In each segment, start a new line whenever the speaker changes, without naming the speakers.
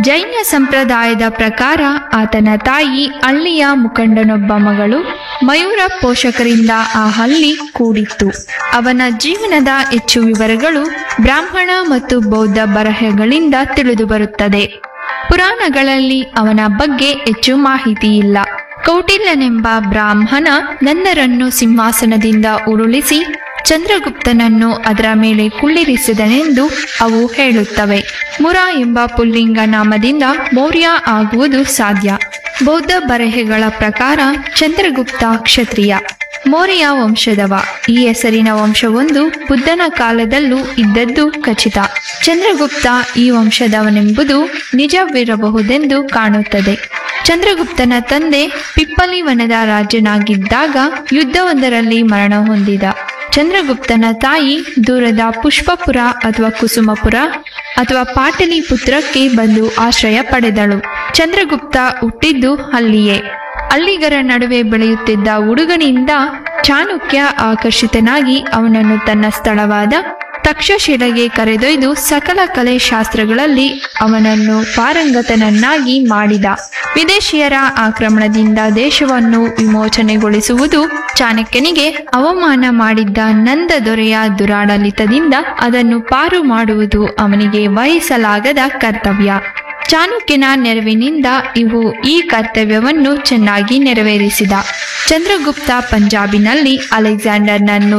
ಜೈನ ಸಂಪ್ರದಾಯದ ಪ್ರಕಾರ ಆತನ ತಾಯಿ ಹಳ್ಳಿಯ ಮುಖಂಡನೊಬ್ಬ ಮಗಳು ಮಯೂರ ಪೋಷಕರಿಂದ ಆ ಹಳ್ಳಿ ಕೂಡಿತ್ತು ಅವನ ಜೀವನದ ಹೆಚ್ಚು ವಿವರಗಳು ಬ್ರಾಹ್ಮಣ ಮತ್ತು ಬೌದ್ಧ ಬರಹಗಳಿಂದ ತಿಳಿದುಬರುತ್ತದೆ ಪುರಾಣಗಳಲ್ಲಿ ಅವನ ಬಗ್ಗೆ ಹೆಚ್ಚು ಮಾಹಿತಿ ಇಲ್ಲ ಕೌಟಿಲ್ಯನೆಂಬ ಬ್ರಾಹ್ಮಣ ನಂದರನ್ನು ಸಿಂಹಾಸನದಿಂದ ಉರುಳಿಸಿ ಚಂದ್ರಗುಪ್ತನನ್ನು ಅದರ ಮೇಲೆ ಕುಳ್ಳಿರಿಸಿದನೆಂದು ಅವು ಹೇಳುತ್ತವೆ ಮುರ ಎಂಬ ಪುಲ್ಲಿಂಗ ನಾಮದಿಂದ ಮೌರ್ಯ ಆಗುವುದು ಸಾಧ್ಯ ಬೌದ್ಧ ಬರೆಹಗಳ ಪ್ರಕಾರ ಚಂದ್ರಗುಪ್ತ ಕ್ಷತ್ರಿಯ ಮೌರ್ಯ ವಂಶದವ ಈ ಹೆಸರಿನ ವಂಶವೊಂದು ಬುದ್ಧನ ಕಾಲದಲ್ಲೂ ಇದ್ದದ್ದು ಖಚಿತ ಚಂದ್ರಗುಪ್ತ ಈ ವಂಶದವನೆಂಬುದು ನಿಜವಿರಬಹುದೆಂದು ಕಾಣುತ್ತದೆ ಚಂದ್ರಗುಪ್ತನ ತಂದೆ ಪಿಪ್ಪಲಿವನದ ರಾಜನಾಗಿದ್ದಾಗ ಯುದ್ಧವೊಂದರಲ್ಲಿ ಮರಣ ಹೊಂದಿದ ಚಂದ್ರಗುಪ್ತನ ತಾಯಿ ದೂರದ ಪುಷ್ಪಪುರ ಅಥವಾ ಕುಸುಮಪುರ ಅಥವಾ ಪಾಟಲಿಪುತ್ರಕ್ಕೆ ಬಂದು ಆಶ್ರಯ ಪಡೆದಳು ಚಂದ್ರಗುಪ್ತ ಹುಟ್ಟಿದ್ದು ಅಲ್ಲಿಯೇ ಹಳ್ಳಿಗರ ನಡುವೆ ಬೆಳೆಯುತ್ತಿದ್ದ ಹುಡುಗನಿಂದ ಚಾಣಕ್ಯ ಆಕರ್ಷಿತನಾಗಿ ಅವನನ್ನು ತನ್ನ ಸ್ಥಳವಾದ ತಕ್ಷಶಿಲೆಗೆ ಕರೆದೊಯ್ದು ಸಕಲ ಕಲೆ ಶಾಸ್ತ್ರಗಳಲ್ಲಿ ಅವನನ್ನು ಪಾರಂಗತನನ್ನಾಗಿ ಮಾಡಿದ ವಿದೇಶಿಯರ ಆಕ್ರಮಣದಿಂದ ದೇಶವನ್ನು ವಿಮೋಚನೆಗೊಳಿಸುವುದು ಚಾಣಕ್ಯನಿಗೆ ಅವಮಾನ ಮಾಡಿದ್ದ ನಂದ ದೊರೆಯ ದುರಾಡಳಿತದಿಂದ ಅದನ್ನು ಪಾರು ಮಾಡುವುದು ಅವನಿಗೆ ವಹಿಸಲಾಗದ ಕರ್ತವ್ಯ ಚಾಣಕ್ಯನ ನೆರವಿನಿಂದ ಇವು ಈ ಕರ್ತವ್ಯವನ್ನು ಚೆನ್ನಾಗಿ ನೆರವೇರಿಸಿದ ಚಂದ್ರಗುಪ್ತ ಪಂಜಾಬಿನಲ್ಲಿ ಅಲೆಕ್ಸಾಂಡರ್ನನ್ನು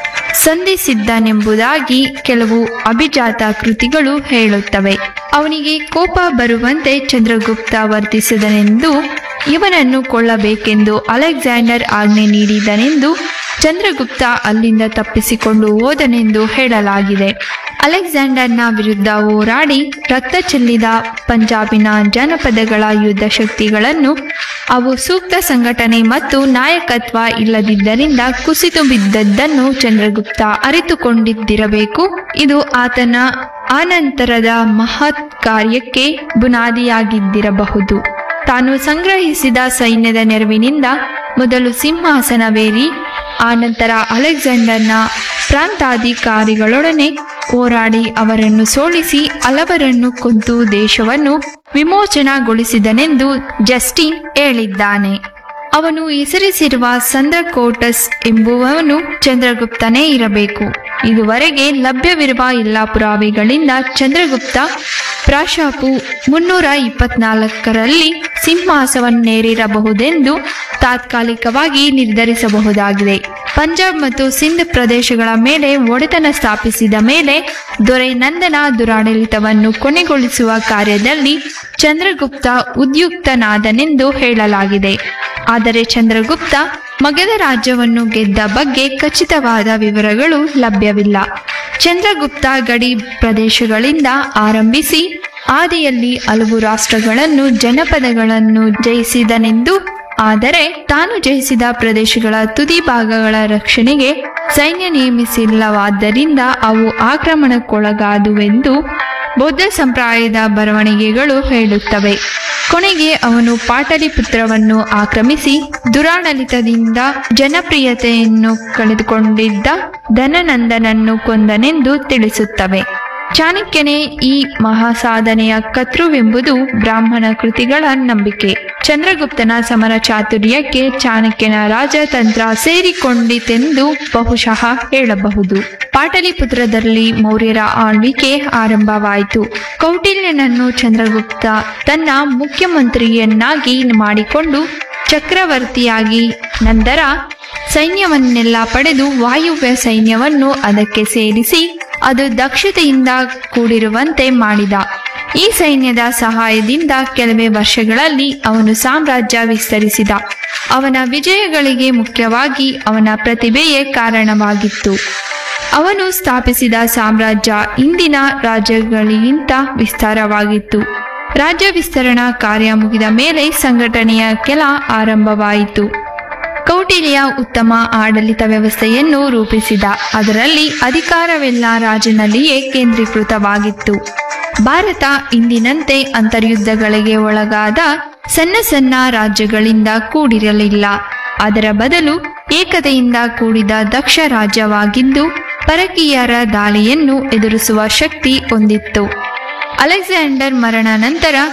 ಸಂಧಿಸಿದ್ದನೆಂಬುದಾಗಿ ಕೆಲವು ಅಭಿಜಾತ ಕೃತಿಗಳು ಹೇಳುತ್ತವೆ ಅವನಿಗೆ ಕೋಪ ಬರುವಂತೆ ಚಂದ್ರಗುಪ್ತ ವರ್ತಿಸಿದನೆಂದು ಇವನನ್ನು ಕೊಳ್ಳಬೇಕೆಂದು ಅಲೆಕ್ಸಾಂಡರ್ ಆಜ್ಞೆ ನೀಡಿದನೆಂದು ಚಂದ್ರಗುಪ್ತ ಅಲ್ಲಿಂದ ತಪ್ಪಿಸಿಕೊಂಡು ಹೋದನೆಂದು ಹೇಳಲಾಗಿದೆ ಅಲೆಕ್ಸಾಂಡರ್ನ ವಿರುದ್ಧ ಹೋರಾಡಿ ರಕ್ತ ಚೆಲ್ಲಿದ ಪಂಜಾಬಿನ ಜನಪದಗಳ ಯುದ್ಧ ಶಕ್ತಿಗಳನ್ನು ಅವು ಸೂಕ್ತ ಸಂಘಟನೆ ಮತ್ತು ನಾಯಕತ್ವ ಇಲ್ಲದಿದ್ದರಿಂದ ಕುಸಿದು ಬಿದ್ದದ್ದನ್ನು ಚಂದ್ರಗುಪ್ತ ಅರಿತುಕೊಂಡಿದ್ದಿರಬೇಕು ಇದು ಆತನ ಆನಂತರದ ಮಹತ್ ಕಾರ್ಯಕ್ಕೆ ಬುನಾದಿಯಾಗಿದ್ದಿರಬಹುದು ತಾನು ಸಂಗ್ರಹಿಸಿದ ಸೈನ್ಯದ ನೆರವಿನಿಂದ ಮೊದಲು ಸಿಂಹಾಸನವೇರಿ ಆನಂತರ ಅಲೆಕ್ಸಾಂಡರ್ನ ಪ್ರಾಂತಾಧಿಕಾರಿಗಳೊಡನೆ ಹೋರಾಡಿ ಅವರನ್ನು ಸೋಲಿಸಿ ಹಲವರನ್ನು ಕೊಂದು ದೇಶವನ್ನು ವಿಮೋಚನಗೊಳಿಸಿದನೆಂದು ಜಸ್ಟಿನ್ ಹೇಳಿದ್ದಾನೆ ಅವನು ಹೆಸರಿಸಿರುವ ಸಂದ್ರಕೋಟಸ್ ಎಂಬುವವನು ಚಂದ್ರಗುಪ್ತನೇ ಇರಬೇಕು ಇದುವರೆಗೆ ಲಭ್ಯವಿರುವ ಎಲ್ಲ ಪುರಾವೆಗಳಿಂದ ಚಂದ್ರಗುಪ್ತ ಪ್ರಾಶಾಪು ಮುನ್ನೂರ ಇಪ್ಪತ್ನಾಲ್ಕರಲ್ಲಿ ಸಿಂಹಾಸವನ್ನೇರಿರಬಹುದೆಂದು ತಾತ್ಕಾಲಿಕವಾಗಿ ನಿರ್ಧರಿಸಬಹುದಾಗಿದೆ ಪಂಜಾಬ್ ಮತ್ತು ಸಿಂಧ್ ಪ್ರದೇಶಗಳ ಮೇಲೆ ಒಡೆತನ ಸ್ಥಾಪಿಸಿದ ಮೇಲೆ ದೊರೆ ನಂದನ ದುರಾಡಳಿತವನ್ನು ಕೊನೆಗೊಳಿಸುವ ಕಾರ್ಯದಲ್ಲಿ ಚಂದ್ರಗುಪ್ತ ಉದ್ಯುಕ್ತನಾದನೆಂದು ಹೇಳಲಾಗಿದೆ ಆದರೆ ಚಂದ್ರಗುಪ್ತ ಮಗಧ ರಾಜ್ಯವನ್ನು ಗೆದ್ದ ಬಗ್ಗೆ ಖಚಿತವಾದ ವಿವರಗಳು ಲಭ್ಯವಿಲ್ಲ ಚಂದ್ರಗುಪ್ತ ಗಡಿ ಪ್ರದೇಶಗಳಿಂದ ಆರಂಭಿಸಿ ಆದಿಯಲ್ಲಿ ಹಲವು ರಾಷ್ಟ್ರಗಳನ್ನು ಜನಪದಗಳನ್ನು ಜಯಿಸಿದನೆಂದು ಆದರೆ ತಾನು ಜಯಿಸಿದ ಪ್ರದೇಶಗಳ ತುದಿ ಭಾಗಗಳ ರಕ್ಷಣೆಗೆ ಸೈನ್ಯ ನೇಮಿಸಿಲ್ಲವಾದ್ದರಿಂದ ಅವು ಆಕ್ರಮಣಕ್ಕೊಳಗಾದುವೆಂದು ಬೌದ್ಧ ಸಂಪ್ರದಾಯದ ಬರವಣಿಗೆಗಳು ಹೇಳುತ್ತವೆ ಕೊನೆಗೆ ಅವನು ಪಾಟಲಿಪುತ್ರವನ್ನು ಆಕ್ರಮಿಸಿ ದುರಾಡಳಿತದಿಂದ ಜನಪ್ರಿಯತೆಯನ್ನು ಕಳೆದುಕೊಂಡಿದ್ದ ಧನನಂದನನ್ನು ಕೊಂದನೆಂದು ತಿಳಿಸುತ್ತವೆ ಚಾಣಕ್ಯನೇ ಈ ಮಹಾಸಾಧನೆಯ ಕರ್ತೃವೆಂಬುದು ಬ್ರಾಹ್ಮಣ ಕೃತಿಗಳ ನಂಬಿಕೆ ಚಂದ್ರಗುಪ್ತನ ಸಮರ ಚಾತುರ್ಯಕ್ಕೆ ಚಾಣಕ್ಯನ ರಾಜತಂತ್ರ ಸೇರಿಕೊಂಡಿತೆಂದು ಬಹುಶಃ ಹೇಳಬಹುದು ಪಾಟಲಿಪುತ್ರದಲ್ಲಿ ಮೌರ್ಯರ ಆಳ್ವಿಕೆ ಆರಂಭವಾಯಿತು ಕೌಟಿಲ್ಯನನ್ನು ಚಂದ್ರಗುಪ್ತ ತನ್ನ ಮುಖ್ಯಮಂತ್ರಿಯನ್ನಾಗಿ ಮಾಡಿಕೊಂಡು ಚಕ್ರವರ್ತಿಯಾಗಿ ನಂತರ ಸೈನ್ಯವನ್ನೆಲ್ಲ ಪಡೆದು ವಾಯುವ್ಯ ಸೈನ್ಯವನ್ನು ಅದಕ್ಕೆ ಸೇರಿಸಿ ಅದು ದಕ್ಷತೆಯಿಂದ ಕೂಡಿರುವಂತೆ ಮಾಡಿದ ಈ ಸೈನ್ಯದ ಸಹಾಯದಿಂದ ಕೆಲವೇ ವರ್ಷಗಳಲ್ಲಿ ಅವನು ಸಾಮ್ರಾಜ್ಯ ವಿಸ್ತರಿಸಿದ ಅವನ ವಿಜಯಗಳಿಗೆ ಮುಖ್ಯವಾಗಿ ಅವನ ಪ್ರತಿಭೆಯೇ ಕಾರಣವಾಗಿತ್ತು ಅವನು ಸ್ಥಾಪಿಸಿದ ಸಾಮ್ರಾಜ್ಯ ಇಂದಿನ ರಾಜ್ಯಗಳಿಗಿಂತ ವಿಸ್ತಾರವಾಗಿತ್ತು ರಾಜ್ಯ ವಿಸ್ತರಣಾ ಕಾರ್ಯ ಮುಗಿದ ಮೇಲೆ ಸಂಘಟನೆಯ ಕೆಲ ಆರಂಭವಾಯಿತು ಕೌಟಿಲ್ಯ ಉತ್ತಮ ಆಡಳಿತ ವ್ಯವಸ್ಥೆಯನ್ನು ರೂಪಿಸಿದ ಅದರಲ್ಲಿ ಅಧಿಕಾರವೆಲ್ಲ ರಾಜನಲ್ಲಿಯೇ ಕೇಂದ್ರೀಕೃತವಾಗಿತ್ತು ಭಾರತ ಇಂದಿನಂತೆ ಅಂತರ್ಯುದ್ಧಗಳಿಗೆ ಒಳಗಾದ ಸಣ್ಣ ಸಣ್ಣ ರಾಜ್ಯಗಳಿಂದ ಕೂಡಿರಲಿಲ್ಲ ಅದರ ಬದಲು ಏಕತೆಯಿಂದ ಕೂಡಿದ ದಕ್ಷ ರಾಜ್ಯವಾಗಿದ್ದು ಪರಕೀಯರ ದಾಳಿಯನ್ನು ಎದುರಿಸುವ ಶಕ್ತಿ ಹೊಂದಿತ್ತು ಅಲೆಕ್ಸಾಂಡರ್ ಮರಣ ನಂತರ